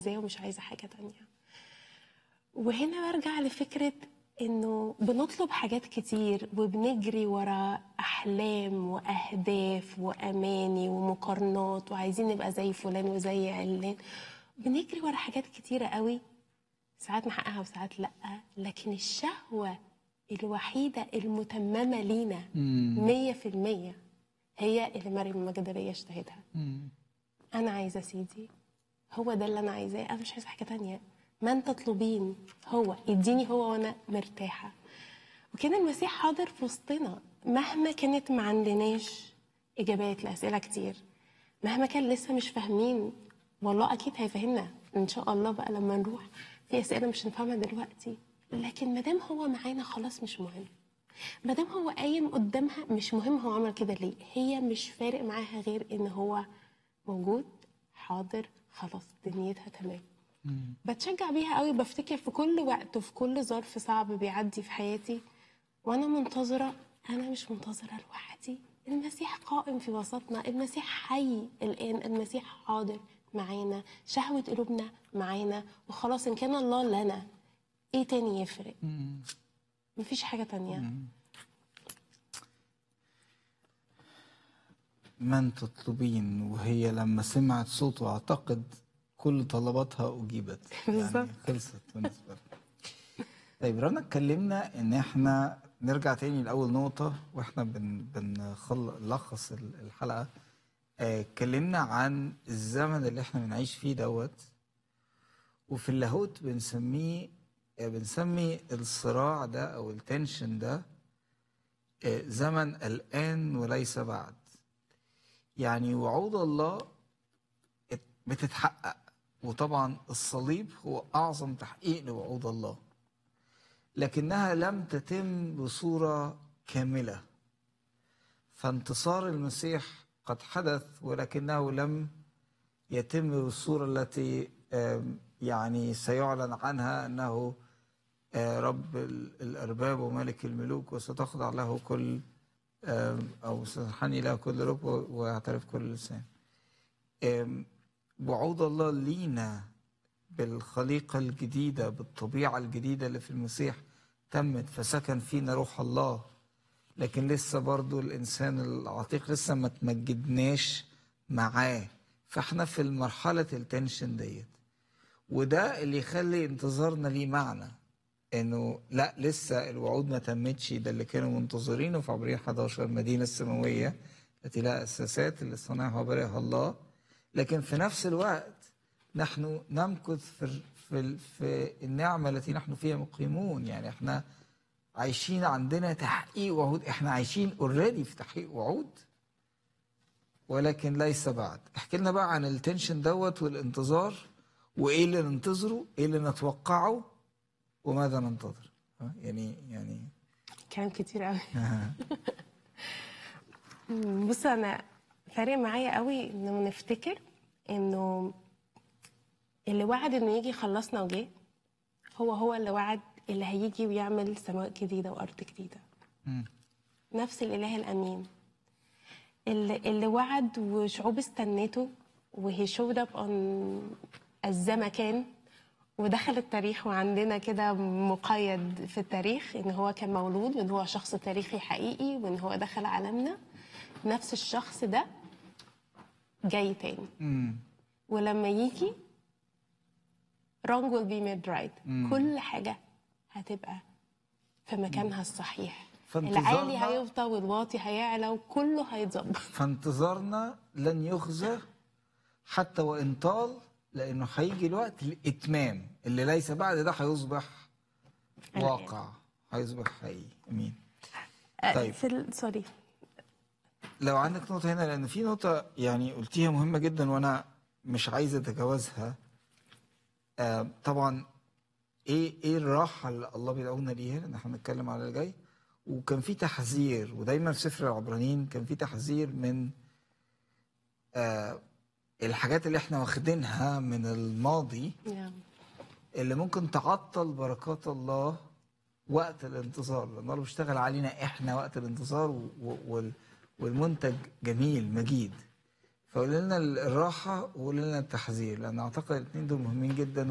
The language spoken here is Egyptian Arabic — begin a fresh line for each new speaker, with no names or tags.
عايزاه ومش عايزة حاجة تانية وهنا برجع لفكرة إنه بنطلب حاجات كتير وبنجري ورا أحلام وأهداف وأماني ومقارنات وعايزين نبقى زي فلان وزي علان بنجري ورا حاجات كتيرة قوي ساعات نحققها وساعات لأ لكن الشهوة الوحيدة المتممة لينا مية في المية هي اللي مريم المجدلية اشتهتها أنا عايزة سيدي هو ده اللي أنا عايزاه أنا مش عايزة حاجة تانية من تطلبين هو اديني هو وأنا مرتاحة وكان المسيح حاضر في وسطنا مهما كانت ما عندناش إجابات لأسئلة كتير مهما كان لسه مش فاهمين والله أكيد هيفهمنا إن شاء الله بقى لما نروح في أسئلة مش هنفهمها دلوقتي لكن مادام هو معانا خلاص مش مهم مادام هو قايم قدامها مش مهم هو عمل كده ليه هي مش فارق معاها غير ان هو موجود حاضر خلاص دنيتها تمام بتشجع بيها قوي بفتكر في كل وقت وفي كل ظرف صعب بيعدي في حياتي وانا منتظره انا مش منتظره لوحدي المسيح قائم في وسطنا المسيح حي الان المسيح حاضر معانا شهوه قلوبنا معانا وخلاص ان كان الله لنا ايه تاني يفرق مفيش حاجه تانيه
من تطلبين وهي لما سمعت صوته اعتقد كل طلباتها اجيبت
بالظبط.
يعني خلصت بالنسبه لها طيب رنا اتكلمنا ان احنا نرجع تاني لاول نقطه واحنا بن بنلخص الحلقه آه، اتكلمنا عن الزمن اللي احنا بنعيش فيه دوت وفي اللاهوت بنسميه آه، بنسمي الصراع ده او التنشن ده آه، زمن الان وليس بعد يعني وعود الله ات- بتتحقق وطبعا الصليب هو اعظم تحقيق لوعود الله لكنها لم تتم بصوره كامله فانتصار المسيح قد حدث ولكنه لم يتم بالصوره التي آم، يعني سيعلن عنها انه آه، رب ال- الارباب وملك الملوك وستخضع له كل آم، او ستنحني له كل رب ويعترف كل لسان آم، وعود الله لينا بالخليقه الجديده بالطبيعه الجديده اللي في المسيح تمت فسكن فينا روح الله لكن لسه برضو الانسان العتيق لسه ما تمجدناش معاه فاحنا في المرحله التنشن ديت وده اللي يخلي انتظارنا ليه معنى انه لا لسه الوعود ما تمتش ده اللي كانوا منتظرينه في عبرين 11 المدينه السماويه التي لها اساسات اللي صنعها وبرئها الله لكن في نفس الوقت نحن نمكث في في في النعمه التي نحن فيها مقيمون يعني احنا عايشين عندنا تحقيق وعود احنا عايشين اوريدي في تحقيق وعود ولكن ليس بعد احكي لنا بقى عن التنشن دوت والانتظار وايه اللي ننتظره ايه اللي نتوقعه وماذا ننتظر ها؟ يعني يعني
كلام كتير قوي
آه.
بص انا فارق معايا قوي انه نفتكر انه اللي وعد انه يجي يخلصنا وجه هو هو اللي وعد اللي هيجي ويعمل سماء جديده وارض جديده
مم.
نفس الاله الامين اللي, اللي وعد وشعوب استنته وهي showed up on الزمكان ودخل التاريخ وعندنا كده مقيد في التاريخ ان هو كان مولود وان هو شخص تاريخي حقيقي وان هو دخل عالمنا نفس الشخص ده جاي تاني
مم.
ولما يجي wrong will be made right كل حاجة هتبقى في مكانها الصحيح
فانتظارنا-
العالي هيفضى والواطي هيعلى وكله هيتظبط
فانتظارنا لن يخزى حتى وان طال لانه هيجي الوقت الاتمام اللي ليس بعد ده هيصبح
الآن.
واقع هيصبح حقيقي امين
آه،
طيب.
في ال- سوري
لو عندك نقطة هنا لأن في نقطة يعني قلتيها مهمة جدا وأنا مش عايز أتجاوزها آه طبعا إيه إيه الراحة اللي الله بيدعونا ليها لأن إحنا هنتكلم على اللي جاي وكان في تحذير ودايما في سفر العبرانيين كان في تحذير من آه الحاجات اللي إحنا واخدينها من الماضي
يا.
اللي ممكن تعطل بركات الله وقت الانتظار لان الله بيشتغل علينا احنا وقت الانتظار و- و- وال- والمنتج جميل مجيد فقول لنا الراحه وقول لنا التحذير لان اعتقد الاثنين دول مهمين جدا